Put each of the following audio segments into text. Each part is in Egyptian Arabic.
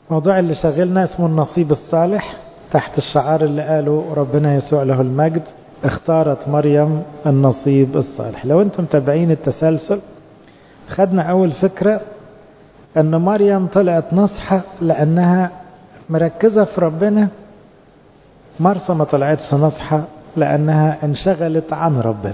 موضوع اللي شغلنا اسمه النصيب الصالح تحت الشعار اللي قاله ربنا يسوع له المجد اختارت مريم النصيب الصالح لو انتم متابعين التسلسل خدنا اول فكرة ان مريم طلعت نصحة لانها مركزة في ربنا مرسى ما طلعتش نصحة لانها انشغلت عن ربنا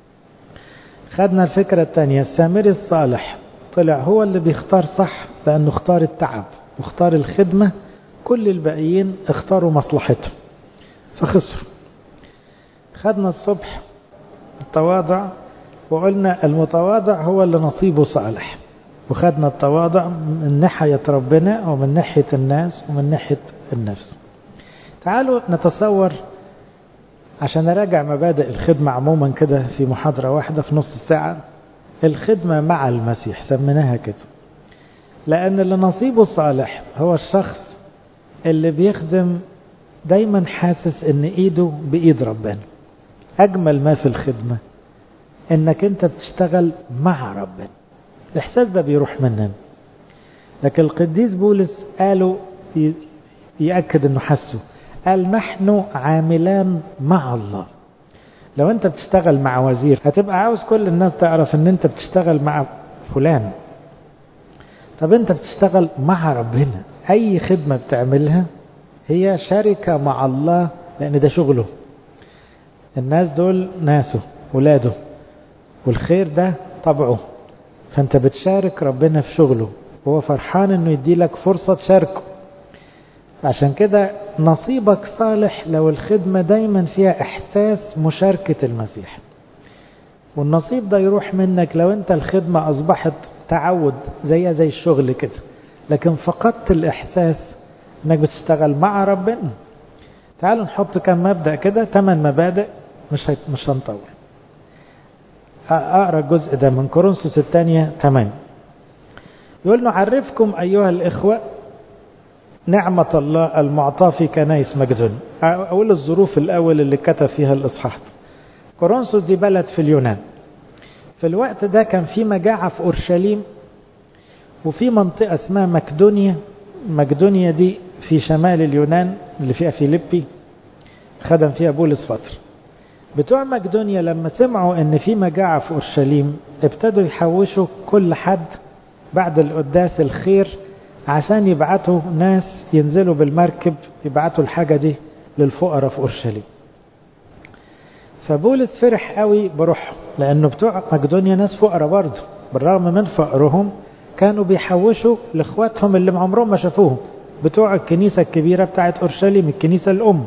خدنا الفكرة الثانية السامري الصالح طلع هو اللي بيختار صح لانه اختار التعب واختار الخدمة كل الباقيين اختاروا مصلحتهم فخسروا خدنا الصبح التواضع وقلنا المتواضع هو اللي نصيبه صالح وخدنا التواضع من ناحية ربنا ومن ناحية الناس ومن ناحية النفس تعالوا نتصور عشان أراجع مبادئ الخدمة عموما كده في محاضرة واحدة في نص ساعة الخدمة مع المسيح سميناها كده لأن اللي نصيبه صالح هو الشخص اللي بيخدم دايما حاسس ان ايده بايد ربنا اجمل ما في الخدمة انك انت بتشتغل مع ربنا الاحساس ده بيروح مننا لكن القديس بولس قالوا يأكد انه حسه قال نحن عاملان مع الله لو انت بتشتغل مع وزير هتبقى عاوز كل الناس تعرف ان انت بتشتغل مع فلان طب انت بتشتغل مع ربنا اي خدمة بتعملها هي شركة مع الله لان ده شغله الناس دول ناسه ولاده والخير ده طبعه فانت بتشارك ربنا في شغله وهو فرحان انه يدي لك فرصة تشاركه عشان كده نصيبك صالح لو الخدمة دايما فيها احساس مشاركة المسيح والنصيب ده يروح منك لو انت الخدمة اصبحت تعود زيها زي الشغل كده لكن فقدت الاحساس انك بتشتغل مع ربنا تعالوا نحط كم مبدأ كده ثمان مبادئ مش مش هنطول اقرا الجزء ده من كورنثوس الثانية 8 يقول نعرفكم ايها الاخوة نعمة الله المعطاة في كنايس مجدون اقول الظروف الاول اللي كتب فيها الاصحاح كورنثوس دي بلد في اليونان في الوقت ده كان في مجاعة في اورشليم وفي منطقة اسمها مقدونيا مقدونيا دي في شمال اليونان اللي فيها فيليبي خدم فيها بولس فترة بتوع مقدونيا لما سمعوا ان في مجاعة في اورشليم ابتدوا يحوشوا كل حد بعد القداس الخير عشان يبعتوا ناس ينزلوا بالمركب يبعتوا الحاجة دي للفقراء في اورشليم فبولس فرح قوي بروحهم لانه بتوع مقدونيا ناس فقراء برضه بالرغم من فقرهم كانوا بيحوشوا لاخواتهم اللي عمرهم ما شافوهم بتوع الكنيسة الكبيرة بتاعت اورشليم الكنيسة الام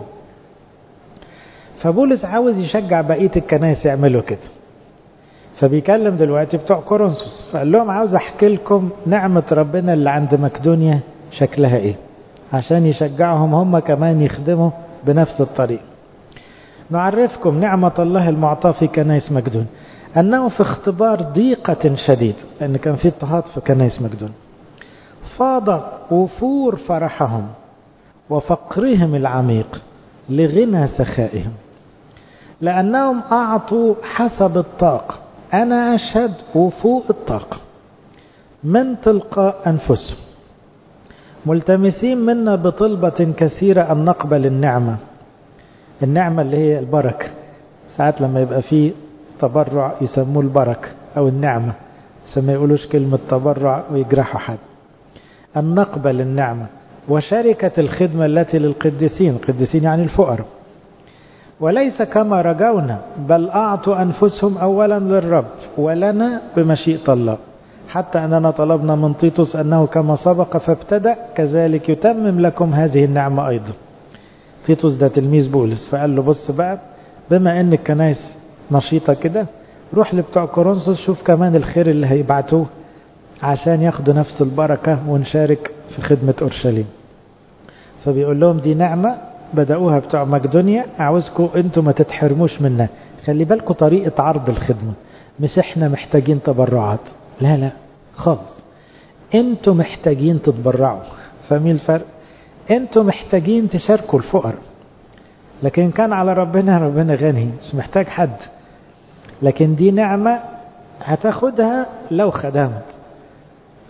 فبولس عاوز يشجع بقية الكنائس يعملوا كده فبيكلم دلوقتي بتوع كورنثوس فقال لهم عاوز احكي لكم نعمة ربنا اللي عند مقدونيا شكلها ايه عشان يشجعهم هم كمان يخدموا بنفس الطريقة نعرفكم نعمة الله المعطاة في كنائس مقدون أنه في اختبار ضيقة شديد لأن كان في اضطهاد في كنائس مقدون فاض وفور فرحهم وفقرهم العميق لغنى سخائهم لأنهم أعطوا حسب الطاقة أنا أشهد وفوق الطاقة من تلقاء أنفسهم ملتمسين منا بطلبة كثيرة أن نقبل النعمة النعمة اللي هي البركة ساعات لما يبقى فيه تبرع يسموه البركة أو النعمة عشان ما يقولوش كلمة تبرع ويجرحوا حد أن نقبل النعمة وشركة الخدمة التي للقديسين القديسين يعني الفقراء وليس كما رجونا بل أعطوا أنفسهم أولا للرب ولنا بمشيئة الله حتى أننا طلبنا من تيتوس أنه كما سبق فابتدأ كذلك يتمم لكم هذه النعمة أيضا تيتوس ده تلميذ بولس فقال له بص بقى بما أن الكنائس نشيطة كده روح لبتوع كورنثوس شوف كمان الخير اللي هيبعتوه عشان ياخدوا نفس البركة ونشارك في خدمة أورشليم فبيقول لهم دي نعمة بدأوها بتوع مقدونيا عاوزكم انتوا ما تتحرموش منها خلي بالكم طريقة عرض الخدمة مش احنا محتاجين تبرعات لا لا خالص انتوا محتاجين تتبرعوا فاهمين الفرق انتوا محتاجين تشاركوا الفقر لكن كان على ربنا ربنا غني مش محتاج حد لكن دي نعمة هتاخدها لو خدمت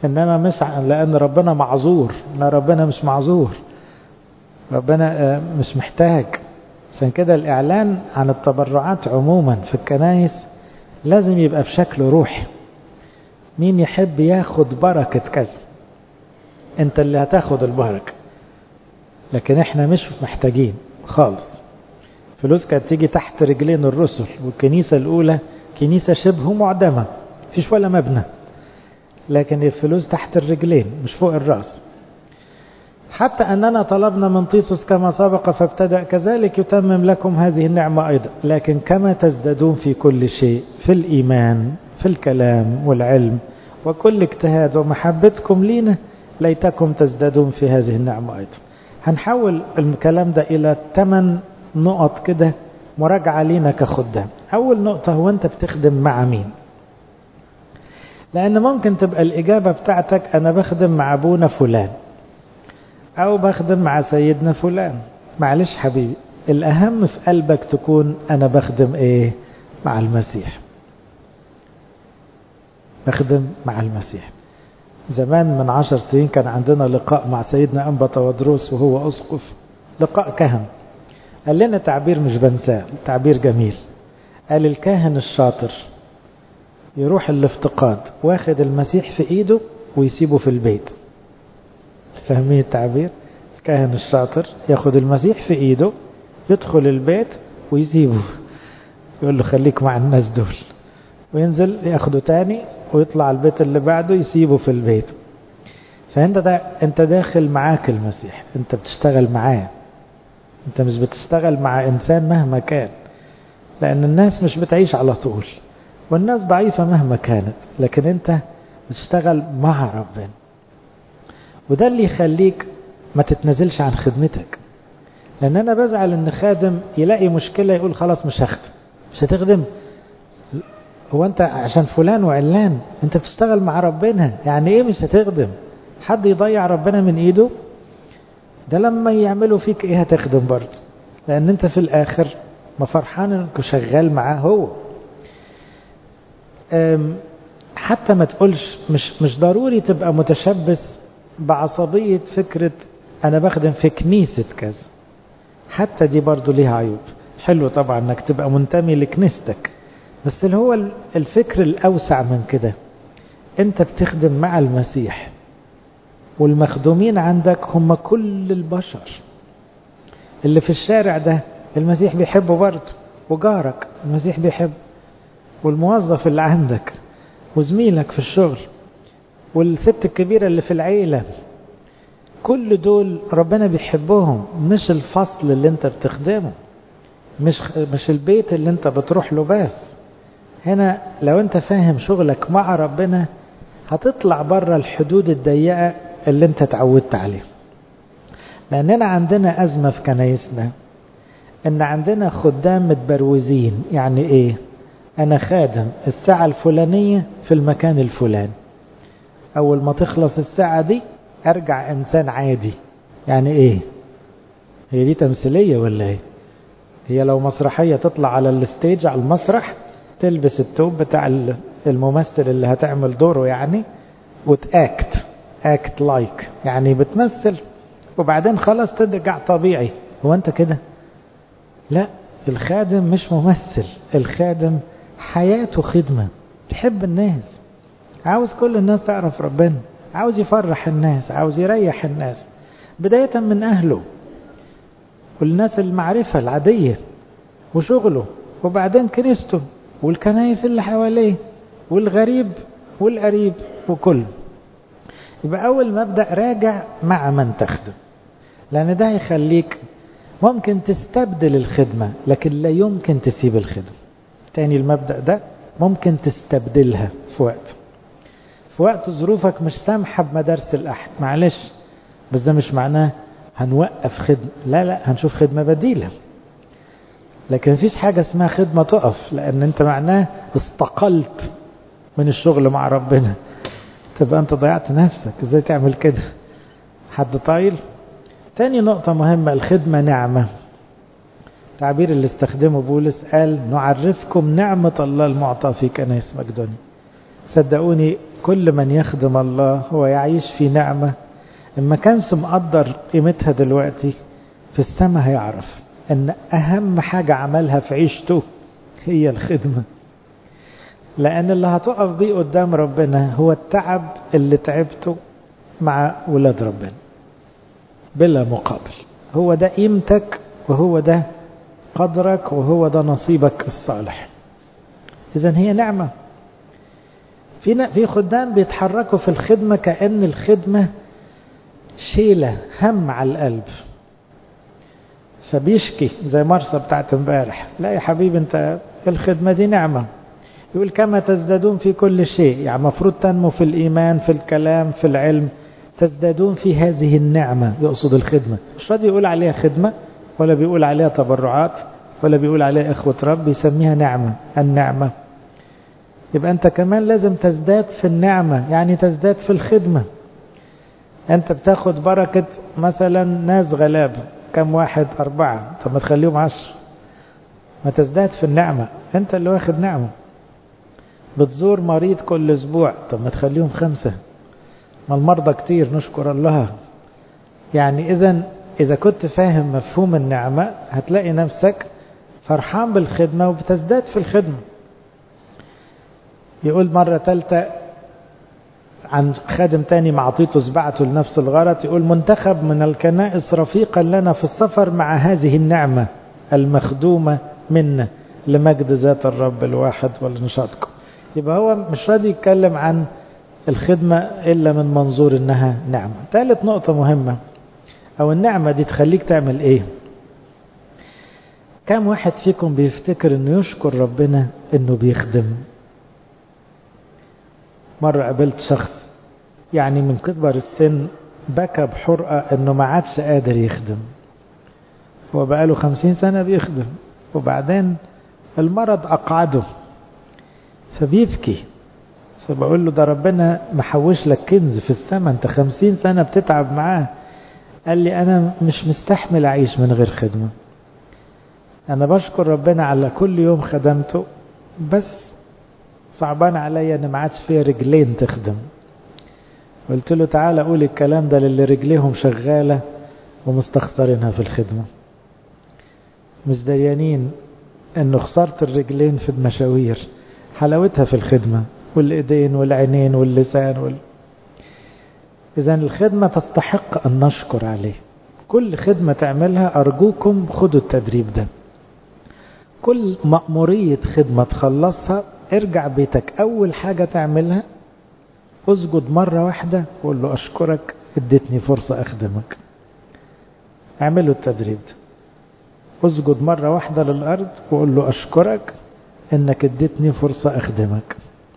إنما مش لأن ربنا معذور لا ربنا مش معذور ربنا مش محتاج عشان كده الإعلان عن التبرعات عموما في الكنائس لازم يبقى بشكل روحي مين يحب ياخد بركة كذا انت اللي هتاخد البركة لكن احنا مش محتاجين خالص فلوس كانت تيجي تحت رجلين الرسل والكنيسة الأولى كنيسة شبه معدمة فيش ولا مبنى لكن الفلوس تحت الرجلين مش فوق الرأس حتى أننا طلبنا من طيسوس كما سبق فابتدأ كذلك يتمم لكم هذه النعمة أيضا لكن كما تزدادون في كل شيء في الإيمان في الكلام والعلم وكل اجتهاد ومحبتكم لينا ليتكم تزدادون في هذه النعمة أيضا هنحول الكلام ده إلى ثمان نقط كده مراجعة لينا كخدام أول نقطة هو أنت بتخدم مع مين لأن ممكن تبقى الإجابة بتاعتك أنا بخدم مع أبونا فلان أو بخدم مع سيدنا فلان معلش حبيبي الأهم في قلبك تكون أنا بخدم إيه مع المسيح بخدم مع المسيح زمان من عشر سنين كان عندنا لقاء مع سيدنا أنبا تودروس وهو أسقف لقاء كهن قال لنا تعبير مش بنساه تعبير جميل قال الكاهن الشاطر يروح الافتقاد واخد المسيح في ايده ويسيبه في البيت فاهمين التعبير الكاهن الشاطر ياخد المسيح في ايده يدخل البيت ويسيبه يقول له خليك مع الناس دول وينزل ياخده تاني ويطلع البيت اللي بعده يسيبه في البيت فانت دا انت داخل معاك المسيح انت بتشتغل معاه انت مش بتشتغل مع انسان مهما كان لان الناس مش بتعيش على طول والناس ضعيفة مهما كانت لكن انت بتشتغل مع ربنا وده اللي يخليك ما تتنزلش عن خدمتك لان انا بزعل ان خادم يلاقي مشكلة يقول خلاص مش هخدم مش هتخدم هو انت عشان فلان وعلان انت بتشتغل مع ربنا يعني ايه مش هتخدم حد يضيع ربنا من ايده ده لما يعملوا فيك ايه هتخدم برضه لان انت في الاخر ما فرحان انك شغال معاه هو حتى ما تقولش مش مش ضروري تبقى متشبث بعصبية فكرة أنا بخدم في كنيسة كذا حتى دي برضو ليها عيوب حلو طبعا انك تبقى منتمي لكنيستك بس اللي هو الفكر الأوسع من كده انت بتخدم مع المسيح والمخدومين عندك هم كل البشر اللي في الشارع ده المسيح بيحبه برضه وجارك المسيح بيحبه والموظف اللي عندك وزميلك في الشغل والست الكبيرة اللي في العيلة كل دول ربنا بيحبهم مش الفصل اللي انت بتخدمه مش مش البيت اللي انت بتروح له بس هنا لو انت فاهم شغلك مع ربنا هتطلع بره الحدود الضيقة اللي انت اتعودت عليها لاننا عندنا ازمة في كنايسنا ان عندنا خدام متبروزين يعني ايه انا خادم الساعة الفلانية في المكان الفلاني اول ما تخلص الساعة دي ارجع انسان عادي يعني ايه هي دي تمثيلية ولا ايه هي لو مسرحية تطلع على الستيج على المسرح تلبس التوب بتاع الممثل اللي هتعمل دوره يعني وتاكت اكت لايك يعني بتمثل وبعدين خلاص ترجع طبيعي هو انت كده لا الخادم مش ممثل الخادم حياته خدمة تحب الناس عاوز كل الناس تعرف ربنا عاوز يفرح الناس عاوز يريح الناس بداية من أهله والناس المعرفة العادية وشغله وبعدين كنيسته والكنايس اللي حواليه والغريب والقريب وكله يبقى أول مبدأ راجع مع من تخدم لأن ده يخليك ممكن تستبدل الخدمة لكن لا يمكن تسيب الخدمة تاني المبدأ ده ممكن تستبدلها في وقت في وقت ظروفك مش سامحة بمدارس الأحد معلش بس ده مش معناه هنوقف خدمة لا لا هنشوف خدمة بديلة لكن مفيش حاجة اسمها خدمة تقف لأن أنت معناه استقلت من الشغل مع ربنا تبقى أنت ضيعت نفسك إزاي تعمل كده حد طايل تاني نقطة مهمة الخدمة نعمة تعبير اللي استخدمه بولس قال نعرفكم نعمة الله المعطى في كنائس مقدونيا صدقوني كل من يخدم الله هو يعيش في نعمة إما كانش مقدر قيمتها دلوقتي في السماء هيعرف ان اهم حاجة عملها في عيشته هي الخدمة لان اللي هتقف بيه قدام ربنا هو التعب اللي تعبته مع ولاد ربنا بلا مقابل هو ده قيمتك وهو ده قدرك وهو ده نصيبك الصالح اذا هي نعمة في في خدام بيتحركوا في الخدمة كأن الخدمة شيلة هم على القلب فبيشكي زي مرسى بتاعت امبارح لا يا حبيبي انت الخدمة دي نعمة يقول كما تزدادون في كل شيء يعني مفروض تنمو في الإيمان في الكلام في العلم تزدادون في هذه النعمة يقصد الخدمة مش راضي يقول عليها خدمة ولا بيقول عليها تبرعات ولا بيقول عليها إخوة رب بيسميها نعمة النعمة يبقى أنت كمان لازم تزداد في النعمة يعني تزداد في الخدمة أنت بتاخد بركة مثلا ناس غلاب كم واحد أربعة طب ما تخليهم عشر ما تزداد في النعمة أنت اللي واخد نعمة بتزور مريض كل أسبوع طب ما تخليهم خمسة ما المرضى كتير نشكر الله يعني إذا إذا كنت فاهم مفهوم النعمة هتلاقي نفسك فرحان بالخدمة وبتزداد في الخدمة يقول مرة ثالثة عن خادم تاني مع تيتوس بعته لنفس الغرض يقول منتخب من الكنائس رفيقا لنا في السفر مع هذه النعمة المخدومة منا لمجد ذات الرب الواحد ولنشاطكم يبقى هو مش راضي يتكلم عن الخدمة إلا من منظور إنها نعمة ثالث نقطة مهمة أو النعمة دي تخليك تعمل إيه كم واحد فيكم بيفتكر إنه يشكر ربنا إنه بيخدم مرة قابلت شخص يعني من كبر السن بكى بحرقة انه ما عادش قادر يخدم هو بقاله خمسين سنة بيخدم وبعدين المرض أقعده فبيبكي فبقول له ده ربنا محوش لك كنز في السماء انت خمسين سنة بتتعب معاه قال لي أنا مش مستحمل أعيش من غير خدمة أنا بشكر ربنا على كل يوم خدمته بس صعبان عليا ان ما عادش فيها رجلين تخدم قلت له تعالى قول الكلام ده للي رجليهم شغالة ومستخسرينها في الخدمة مش دريانين انه خسرت الرجلين في المشاوير حلاوتها في الخدمة والايدين والعينين واللسان وال... اذا الخدمة تستحق ان نشكر عليه كل خدمة تعملها ارجوكم خدوا التدريب ده كل مأمورية خدمة تخلصها ارجع بيتك أول حاجة تعملها اسجد مرة واحدة وقول له أشكرك اديتني فرصة أخدمك اعملوا التدريب ده اسجد مرة واحدة للأرض وقول له أشكرك إنك اديتني فرصة أخدمك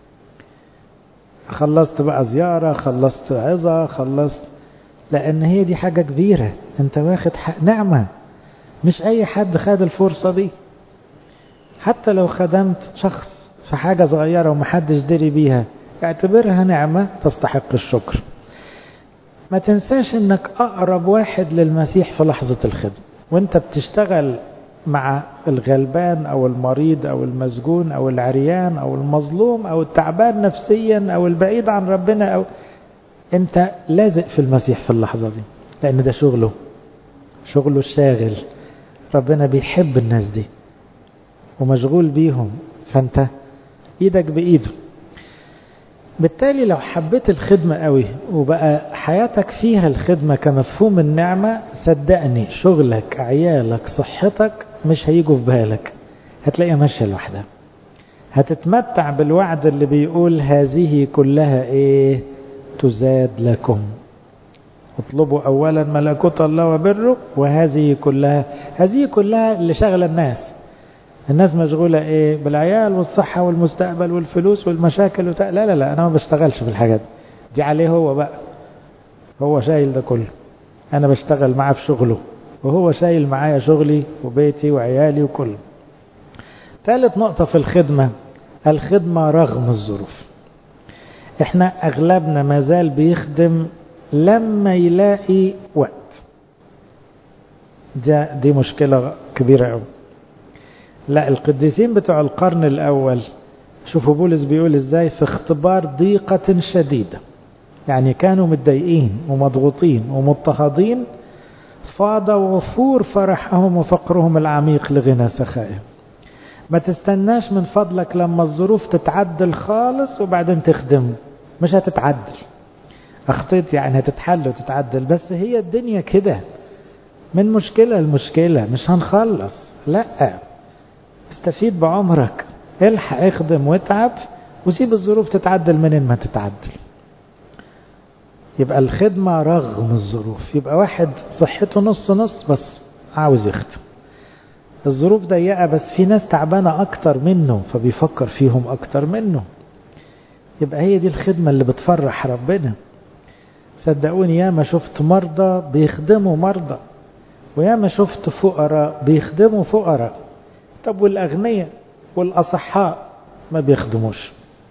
خلصت بقى زيارة خلصت عظة خلصت لأن هي دي حاجة كبيرة أنت واخد نعمة مش أي حد خد الفرصة دي حتى لو خدمت شخص في حاجة صغيرة ومحدش دري بيها اعتبرها نعمة تستحق الشكر ما تنساش انك اقرب واحد للمسيح في لحظة الخدمة وانت بتشتغل مع الغلبان او المريض او المسجون او العريان او المظلوم او التعبان نفسيا او البعيد عن ربنا او انت لازق في المسيح في اللحظة دي لان ده شغله شغله الشاغل ربنا بيحب الناس دي ومشغول بيهم فانت ايدك بايده بالتالي لو حبيت الخدمة قوي وبقى حياتك فيها الخدمة كمفهوم النعمة صدقني شغلك عيالك صحتك مش هيجوا في بالك هتلاقيها ماشية لوحدها هتتمتع بالوعد اللي بيقول هذه كلها ايه تزاد لكم اطلبوا اولا ملكوت الله وبره وهذه كلها هذه كلها اللي شغله الناس الناس مشغولة ايه بالعيال والصحة والمستقبل والفلوس والمشاكل وتا... لا لا لا انا ما بشتغلش في الحاجات دي عليه هو بقى هو شايل ده كله انا بشتغل معاه في شغله وهو شايل معايا شغلي وبيتي وعيالي وكله ثالث نقطة في الخدمة الخدمة رغم الظروف احنا اغلبنا ما زال بيخدم لما يلاقي وقت دي, دي مشكلة كبيرة قوي لا القديسين بتوع القرن الأول شوفوا بولس بيقول ازاي في اختبار ضيقة شديدة يعني كانوا متضايقين ومضغوطين ومضطهدين فاض وفور فرحهم وفقرهم العميق لغنى سخائهم ما تستناش من فضلك لما الظروف تتعدل خالص وبعدين تخدم مش هتتعدل اخطيت يعني هتتحل وتتعدل بس هي الدنيا كده من مشكلة لمشكلة مش هنخلص لا استفيد بعمرك الحق اخدم واتعب وسيب الظروف تتعدل منين ما تتعدل يبقى الخدمة رغم الظروف يبقى واحد صحته نص نص بس عاوز يخدم الظروف ضيقة بس في ناس تعبانة أكتر منه فبيفكر فيهم أكتر منه يبقى هي دي الخدمة اللي بتفرح ربنا صدقوني ياما شفت مرضى بيخدموا مرضى وياما شفت فقراء بيخدموا فقراء طب والأغنياء والأصحاء ما بيخدموش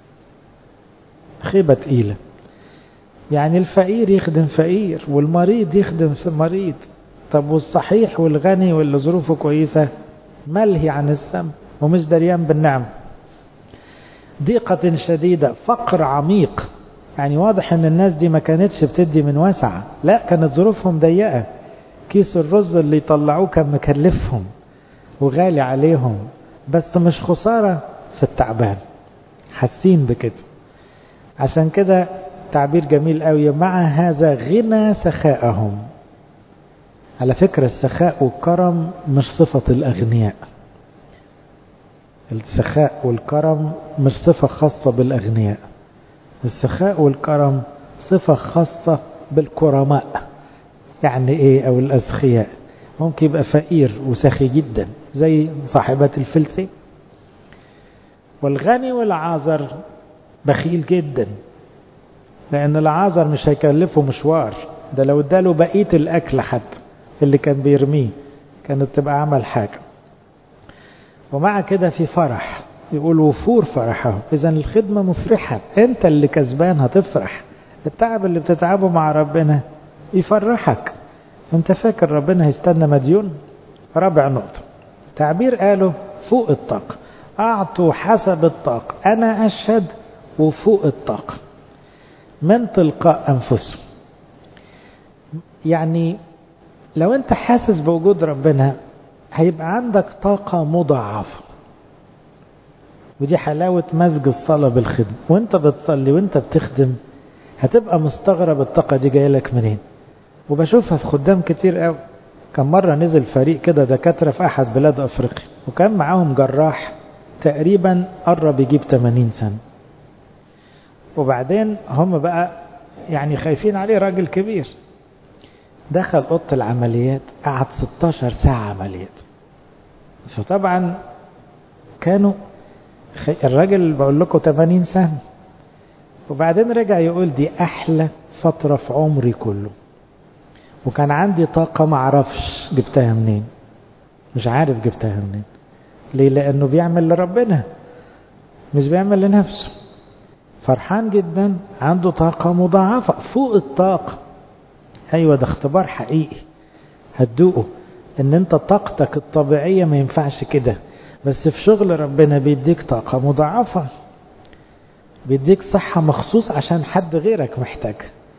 خيبة تقيلة يعني الفقير يخدم فقير والمريض يخدم مريض طب والصحيح والغني واللي ظروفه كويسة ملهي عن السم ومش دريان بالنعم ضيقة شديدة فقر عميق يعني واضح ان الناس دي ما كانتش بتدي من واسعة لا كانت ظروفهم ضيقة كيس الرز اللي يطلعوه كان مكلفهم وغالي عليهم بس مش خسارة في التعبان حاسين بكده عشان كده تعبير جميل قوي مع هذا غنى سخاءهم على فكرة السخاء والكرم مش صفة الأغنياء السخاء والكرم مش صفة خاصة بالأغنياء السخاء والكرم صفة خاصة بالكرماء يعني ايه او الأسخياء ممكن يبقى فقير وسخي جدا زي صاحبة الفلسي والغني والعازر بخيل جدا لأن العازر مش هيكلفه مشوار ده لو اداله بقية الأكل حتى اللي كان بيرميه كانت تبقى عمل حاجة ومع كده في فرح يقول وفور فرحه إذا الخدمة مفرحة أنت اللي كسبان هتفرح التعب اللي بتتعبه مع ربنا يفرحك أنت فاكر ربنا هيستنى مديون رابع نقطة تعبير قاله فوق الطاقة أعطوا حسب الطاقة أنا أشهد وفوق الطاقة من تلقاء أنفسهم يعني لو أنت حاسس بوجود ربنا هيبقى عندك طاقة مضاعفة ودي حلاوة مزج الصلاة بالخدمة وانت بتصلي وانت بتخدم هتبقى مستغرب الطاقة دي جاية لك منين وبشوفها في خدام كتير قوي كان مرة نزل فريق كده دكاترة في أحد بلاد أفريقيا وكان معاهم جراح تقريبا قرب يجيب 80 سنة وبعدين هم بقى يعني خايفين عليه راجل كبير دخل أوضة العمليات قعد 16 ساعة عمليات فطبعا كانوا الراجل بقول لكم 80 سنة وبعدين رجع يقول دي أحلى فترة في عمري كله وكان عندي طاقة ما اعرفش جبتها منين مش عارف جبتها منين ليه لأنه بيعمل لربنا مش بيعمل لنفسه فرحان جدا عنده طاقة مضاعفة فوق الطاقة أيوة ده اختبار حقيقي هتدوقه ان انت طاقتك الطبيعية ما ينفعش كده بس في شغل ربنا بيديك طاقة مضاعفة بيديك صحة مخصوص عشان حد غيرك محتاج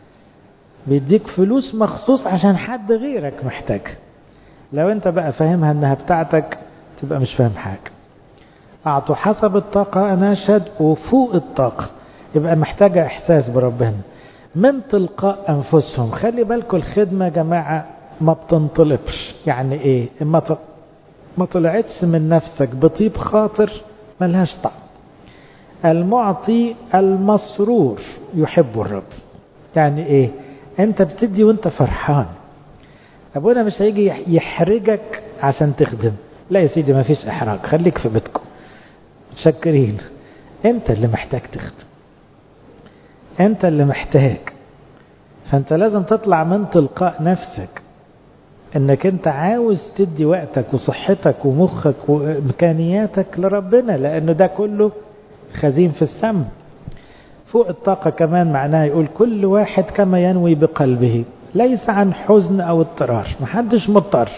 بيديك فلوس مخصوص عشان حد غيرك محتاج لو انت بقى فاهمها انها بتاعتك تبقى مش فاهم حاجة اعطوا حسب الطاقة انا اشهد وفوق الطاقة يبقى محتاجة احساس بربنا من تلقاء انفسهم خلي بالكم الخدمة يا جماعة ما بتنطلبش يعني ايه اما ما طلعتش من نفسك بطيب خاطر ملهاش طعم المعطي المسرور يحب الرب يعني ايه انت بتدي وانت فرحان ابونا مش هيجي يحرجك عشان تخدم لا يا سيدي ما فيش احراج خليك في بيتكم متشكرين انت اللي محتاج تخدم انت اللي محتاج فانت لازم تطلع من تلقاء نفسك انك انت عاوز تدي وقتك وصحتك ومخك وامكانياتك لربنا لانه ده كله خزين في السم فوق الطاقة كمان معناها يقول كل واحد كما ينوي بقلبه ليس عن حزن او اضطرار محدش مضطر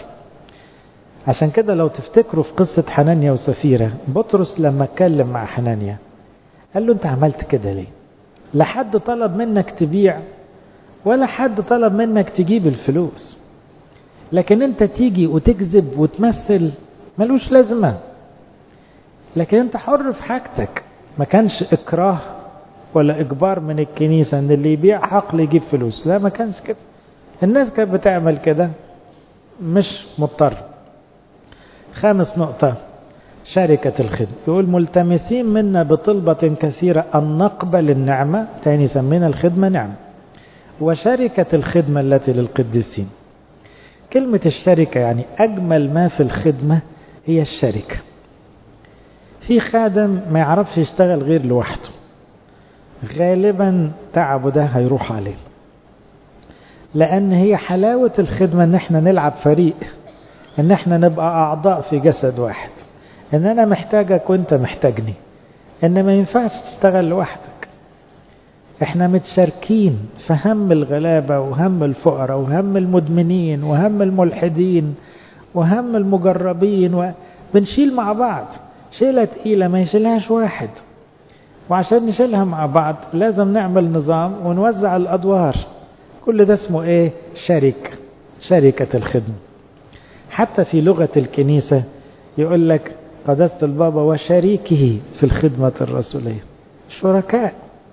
عشان كده لو تفتكروا في قصة حنانيا وسفيرة بطرس لما اتكلم مع حنانيا قال له انت عملت كده ليه لا حد طلب منك تبيع ولا حد طلب منك تجيب الفلوس لكن انت تيجي وتكذب وتمثل ملوش لازمة لكن انت حر في حاجتك ما كانش اكراه ولا اجبار من الكنيسة ان اللي يبيع حقل يجيب فلوس لا ما كانش كده الناس كانت بتعمل كده مش مضطر خامس نقطة شركة الخدمة يقول ملتمسين منا بطلبة كثيرة أن نقبل النعمة تاني سمينا الخدمة نعمة وشركة الخدمة التي للقديسين كلمة الشركة يعني أجمل ما في الخدمة هي الشركة في خادم ما يعرفش يشتغل غير لوحده غالبا تعبه ده هيروح عليه لأن هي حلاوة الخدمة ان احنا نلعب فريق ان احنا نبقى أعضاء في جسد واحد ان انا محتاجك وانت محتاجني ان ما ينفعش تشتغل لوحدك احنا متشاركين في هم الغلابة وهم الفقراء وهم المدمنين وهم الملحدين وهم المجربين وبنشيل مع بعض شيلة تقيلة ما يشيلهاش واحد وعشان نشيلها مع بعض لازم نعمل نظام ونوزع الأدوار كل ده اسمه ايه شركة شركة الخدمة حتى في لغة الكنيسة يقول لك قداسة البابا وشريكه في الخدمة الرسولية شركاء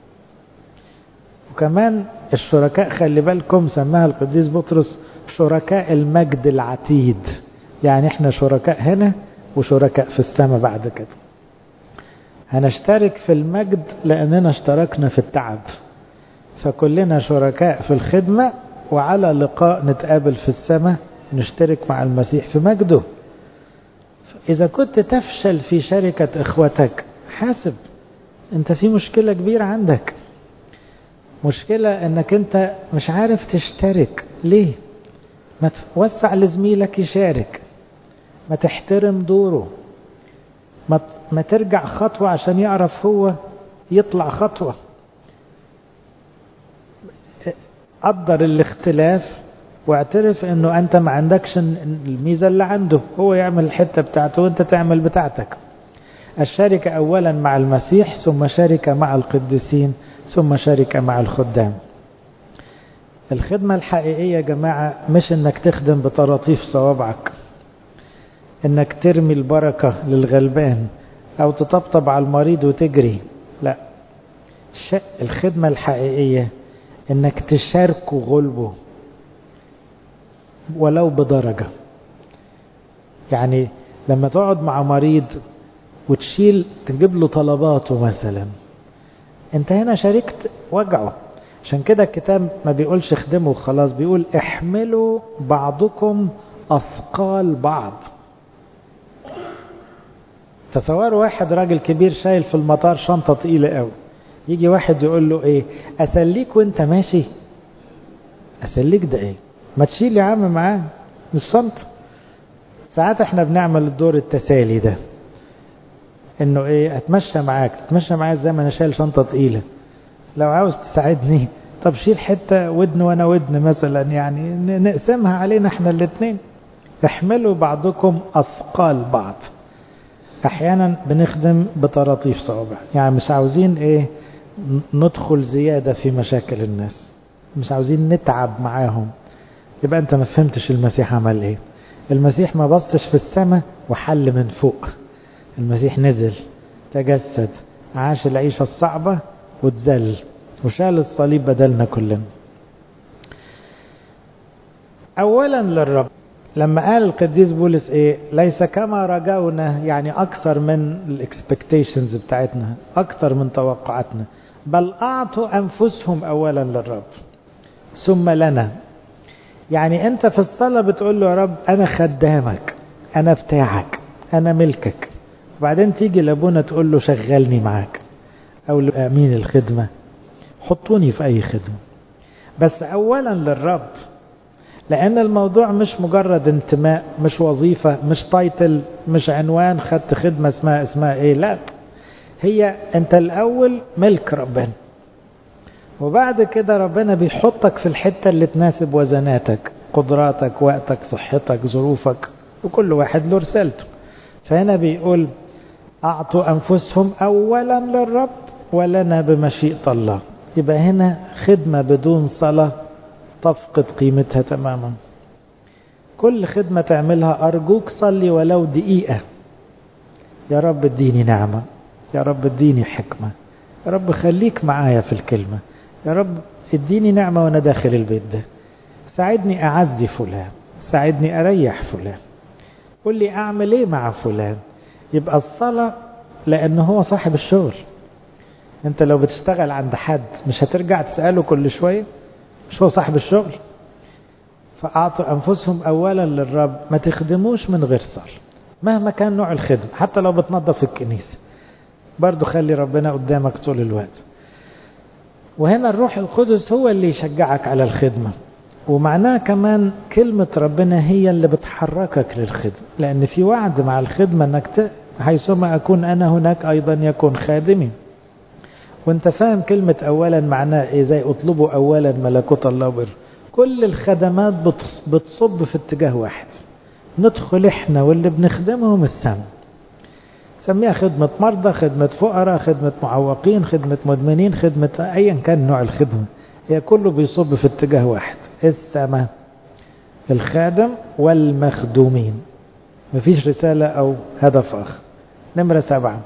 وكمان الشركاء خلي بالكم سماها القديس بطرس شركاء المجد العتيد يعني احنا شركاء هنا وشركاء في السماء بعد كده هنشترك في المجد لأننا اشتركنا في التعب فكلنا شركاء في الخدمة وعلى لقاء نتقابل في السماء نشترك مع المسيح في مجده إذا كنت تفشل في شركة إخوتك حاسب أنت في مشكلة كبيرة عندك مشكلة أنك أنت مش عارف تشترك ليه ما توسع لزميلك يشارك ما تحترم دوره ما ما ترجع خطوة عشان يعرف هو يطلع خطوة قدر الاختلاف واعترف انه انت ما عندكش الميزة اللي عنده هو يعمل الحتة بتاعته وانت تعمل بتاعتك الشركة اولا مع المسيح ثم شركة مع القديسين ثم شركة مع الخدام الخدمة الحقيقية يا جماعة مش انك تخدم بطراطيف صوابعك انك ترمي البركة للغلبان او تطبطب على المريض وتجري لا الخدمة الحقيقية انك تشاركه غلبه ولو بدرجة يعني لما تقعد مع مريض وتشيل تجيب له طلباته مثلا انت هنا شاركت وجعه عشان كده الكتاب ما بيقولش اخدموا خلاص بيقول احملوا بعضكم اثقال بعض تصوروا واحد راجل كبير شايل في المطار شنطة تقيلة قوي يجي واحد يقول له ايه اسليك وانت ماشي اسليك ده ايه ما تشيل يا عم معاه مش شنطة ساعات احنا بنعمل الدور التسالي ده انه ايه اتمشى معاك تتمشى معايا زي ما انا شايل شنطة تقيلة لو عاوز تساعدني طب شيل حتة ودن وانا ودن مثلا يعني نقسمها علينا احنا الاتنين احملوا بعضكم اثقال بعض احيانا بنخدم بطراطيف صوابع يعني مش عاوزين ايه ندخل زيادة في مشاكل الناس مش عاوزين نتعب معاهم يبقى انت ما فهمتش المسيح عمل ايه المسيح ما بصش في السماء وحل من فوق المسيح نزل تجسد عاش العيشة الصعبة واتذل وشال الصليب بدلنا كلنا اولا للرب لما قال القديس بولس ايه ليس كما رجونا يعني اكثر من الاكسبكتيشنز بتاعتنا اكثر من توقعاتنا بل اعطوا انفسهم اولا للرب ثم لنا يعني انت في الصلاة بتقول له يا رب انا خدامك انا بتاعك انا ملكك وبعدين تيجي لابونا تقول له شغلني معاك او لامين الخدمة حطوني في اي خدمة بس اولا للرب لأن الموضوع مش مجرد انتماء مش وظيفة مش تايتل مش عنوان خدت خدمة اسمها اسمها ايه لا هي انت الأول ملك ربنا وبعد كده ربنا بيحطك في الحتة اللي تناسب وزناتك قدراتك وقتك صحتك ظروفك وكل واحد له رسالته فهنا بيقول أعطوا أنفسهم أولا للرب ولنا بمشيئة الله يبقى هنا خدمة بدون صلاة تفقد قيمتها تماما كل خدمة تعملها أرجوك صلي ولو دقيقة يا رب اديني نعمة يا رب اديني حكمة يا رب خليك معايا في الكلمة يا رب اديني نعمة وانا داخل البيت ده ساعدني اعزي فلان ساعدني اريح فلان قول لي اعمل ايه مع فلان يبقى الصلاة لانه هو صاحب الشغل انت لو بتشتغل عند حد مش هترجع تسأله كل شوية مش هو صاحب الشغل فأعطوا أنفسهم أولا للرب ما تخدموش من غير صلاة مهما كان نوع الخدمة حتى لو بتنظف الكنيسة برضو خلي ربنا قدامك طول الوقت وهنا الروح القدس هو اللي يشجعك على الخدمة ومعناها كمان كلمة ربنا هي اللي بتحركك للخدمة لأن في وعد مع الخدمة أنك ت... حيثما أكون أنا هناك أيضا يكون خادمي وانت فاهم كلمة أولا معناها إيه زي اطلبوا أولا ملكوت الله بر كل الخدمات بتصب في اتجاه واحد ندخل احنا واللي بنخدمهم السماء سميها خدمة مرضى خدمة فقراء خدمة معوقين خدمة مدمنين خدمة أيا كان نوع الخدمة هي كله بيصب في اتجاه واحد السماء الخادم والمخدومين مفيش رسالة أو هدف آخر نمرة سبعة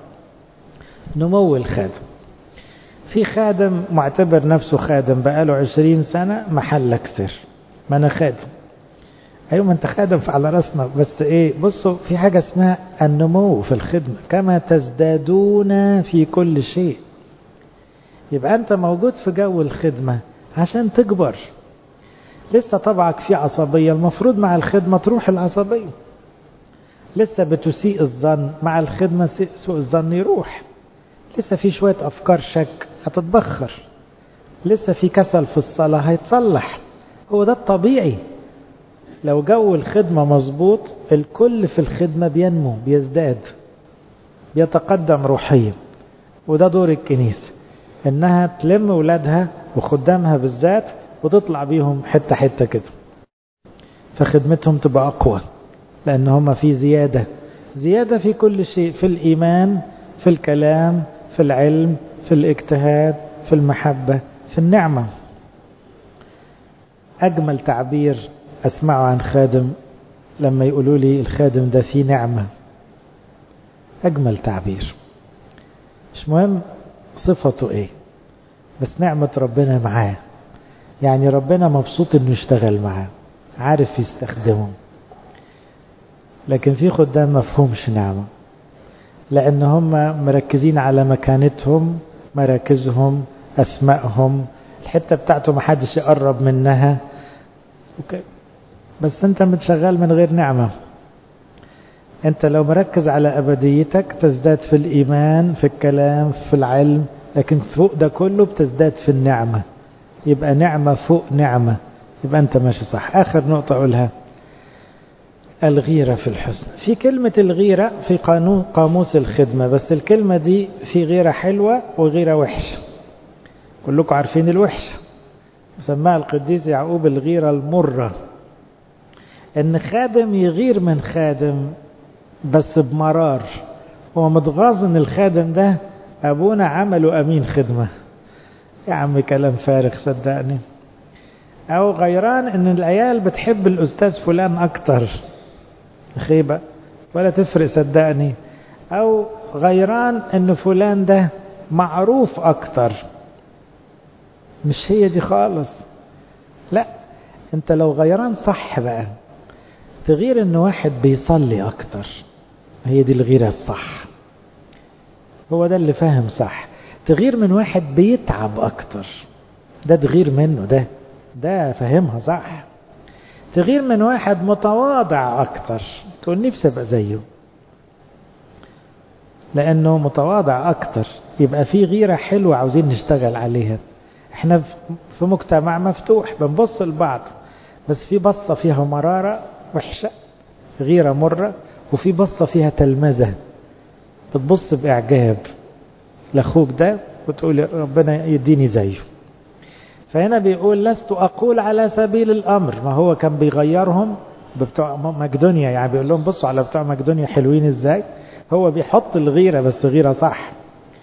نمو الخادم في خادم معتبر نفسه خادم بقاله عشرين سنة محلك سر ما أنا خادم أيوة ما أنت خادم على راسنا بس إيه بصوا في حاجة اسمها النمو في الخدمة كما تزدادون في كل شيء يبقى أنت موجود في جو الخدمة عشان تكبر لسه طبعك في عصبية المفروض مع الخدمة تروح العصبية لسه بتسيء الظن مع الخدمة سوء الظن يروح لسه في شوية أفكار شك هتتبخر لسه في كسل في الصلاة هيتصلح هو ده الطبيعي لو جو الخدمة مظبوط الكل في الخدمة بينمو بيزداد بيتقدم روحيا وده دور الكنيسة انها تلم ولادها وخدامها بالذات وتطلع بيهم حتة حتة كده فخدمتهم تبقى أقوى لأن هم في زيادة زيادة في كل شيء في الإيمان في الكلام في العلم في الاجتهاد في المحبة في النعمة أجمل تعبير أسمعه عن خادم لما يقولوا لي الخادم ده فيه نعمة أجمل تعبير مش مهم صفته إيه بس نعمة ربنا معاه يعني ربنا مبسوط إنه يشتغل معاه عارف يستخدمه لكن في خدام مفهومش نعمة لأن هم مركزين على مكانتهم مراكزهم أسمائهم الحتة بتاعته محدش يقرب منها أوكي. بس أنت متشغل من غير نعمة أنت لو مركز على أبديتك تزداد في الإيمان في الكلام في العلم لكن فوق ده كله بتزداد في النعمة يبقى نعمة فوق نعمة يبقى أنت ماشي صح آخر نقطة أقولها الغيرة في الحسن في كلمة الغيرة في قانون قاموس الخدمة بس الكلمة دي في غيرة حلوة وغيرة وحشة كلكم عارفين الوحشة سماها القديس يعقوب الغيرة المرة ان خادم يغير من خادم بس بمرار هو متغاظ ان الخادم ده ابونا عمله امين خدمة يا عم كلام فارغ صدقني او غيران ان العيال بتحب الاستاذ فلان اكتر خيبة ولا تفرق صدقني او غيران ان فلان ده معروف اكتر مش هي دي خالص لا انت لو غيران صح بقى تغير ان واحد بيصلي اكتر هي دي الغيرة الصح هو ده اللي فاهم صح تغير من واحد بيتعب اكتر ده تغير منه ده ده فاهمها صح تغير من واحد متواضع اكتر تقول نفسي ابقى زيه لانه متواضع اكتر يبقى في غيرة حلوة عاوزين نشتغل عليها احنا في مجتمع مفتوح بنبص لبعض بس في بصة فيها مرارة وحشة غيرة مرة وفي بصة فيها تلمذة بتبص بإعجاب لأخوك ده وتقول ربنا يديني زيه فهنا بيقول لست أقول على سبيل الأمر ما هو كان بيغيرهم بتوع مقدونيا يعني بيقول لهم بصوا على بتوع مقدونيا حلوين ازاي هو بيحط الغيرة بس غيرة صح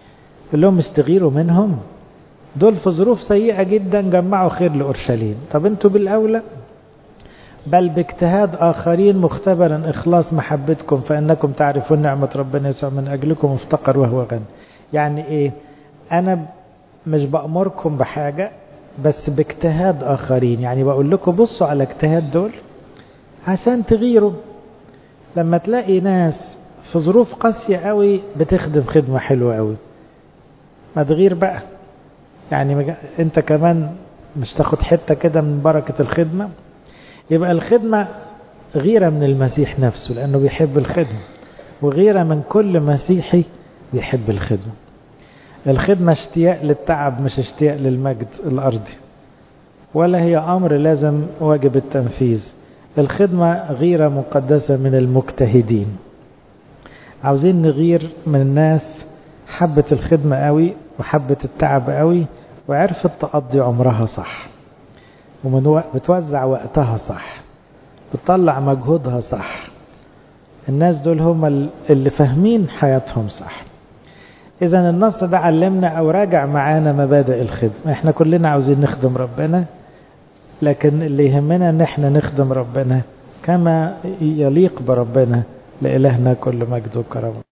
قال لهم مش تغيروا منهم دول في ظروف سيئة جدا جمعوا خير لأورشليم طب انتوا بالأولى بل باجتهاد آخرين مختبرا إخلاص محبتكم فإنكم تعرفون نعمة ربنا يسوع من أجلكم افتقر وهو غني يعني إيه أنا مش بأمركم بحاجة بس باجتهاد آخرين يعني بقول لكم بصوا على اجتهاد دول عشان تغيروا لما تلاقي ناس في ظروف قاسية قوي بتخدم خدمة حلوة قوي ما تغير بقى يعني انت كمان مش تاخد حتة كده من بركة الخدمة يبقى الخدمة غيرة من المسيح نفسه لأنه بيحب الخدمة وغيرة من كل مسيحي بيحب الخدمة الخدمة اشتياق للتعب مش اشتياق للمجد الأرضي ولا هي أمر لازم واجب التنفيذ الخدمة غيرة مقدسة من المجتهدين عاوزين نغير من الناس حبت الخدمة قوي وحبت التعب قوي وعرفت تقضي عمرها صح ومن بتوزع وقتها صح بتطلع مجهودها صح الناس دول هم اللي فاهمين حياتهم صح اذا النص ده علمنا او راجع معانا مبادئ الخدمة احنا كلنا عاوزين نخدم ربنا لكن اللي يهمنا ان احنا نخدم ربنا كما يليق بربنا لإلهنا كل مجد وكرم